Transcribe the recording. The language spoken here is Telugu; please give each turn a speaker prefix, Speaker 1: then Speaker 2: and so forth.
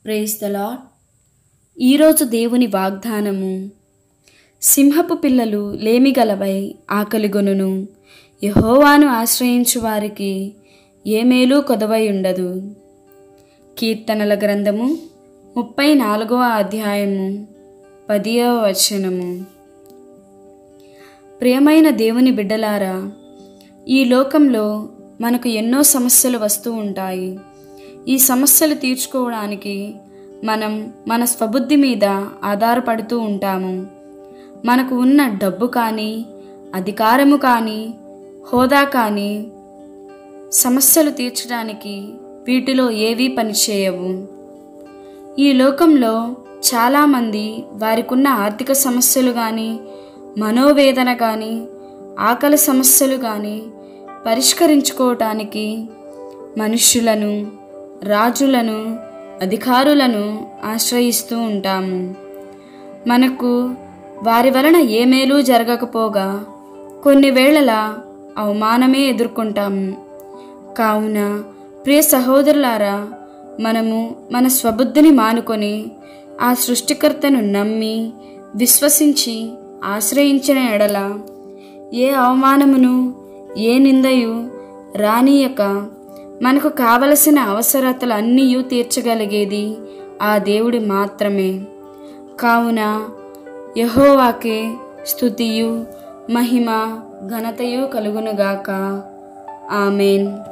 Speaker 1: ప్రేస్ ద లాడ్ ఈరోజు దేవుని వాగ్దానము సింహపు పిల్లలు లేమిగలవై ఆకలిగొనును యహోవాను ఆశ్రయించు వారికి ఏ మేలు కొదవై ఉండదు కీర్తనల గ్రంథము ముప్పై నాలుగవ అధ్యాయము పదియవ వచనము ప్రియమైన దేవుని బిడ్డలారా ఈ లోకంలో మనకు ఎన్నో సమస్యలు వస్తూ ఉంటాయి ఈ సమస్యలు తీర్చుకోవడానికి మనం మన స్వబుద్ధి మీద ఆధారపడుతూ ఉంటాము మనకు ఉన్న డబ్బు కానీ అధికారము కానీ హోదా కానీ సమస్యలు తీర్చడానికి వీటిలో ఏవీ పనిచేయవు ఈ లోకంలో చాలామంది వారికున్న ఆర్థిక సమస్యలు కానీ మనోవేదన కానీ ఆకలి సమస్యలు కానీ పరిష్కరించుకోవటానికి మనుష్యులను రాజులను అధికారులను ఆశ్రయిస్తూ ఉంటాము మనకు వారి వలన ఏ మేలు జరగకపోగా కొన్ని వేళల అవమానమే ఎదుర్కొంటాము కావున ప్రియ సహోదరులారా మనము మన స్వబుద్ధిని మానుకొని ఆ సృష్టికర్తను నమ్మి విశ్వసించి ఆశ్రయించిన ఎడల ఏ అవమానమును ఏ నిందయు రానియక మనకు కావలసిన అవసరతలు అన్నీ తీర్చగలిగేది ఆ దేవుడి మాత్రమే కావున యహోవాకే స్థుతియు మహిమ ఘనతయు కలుగునుగాక ఆమెన్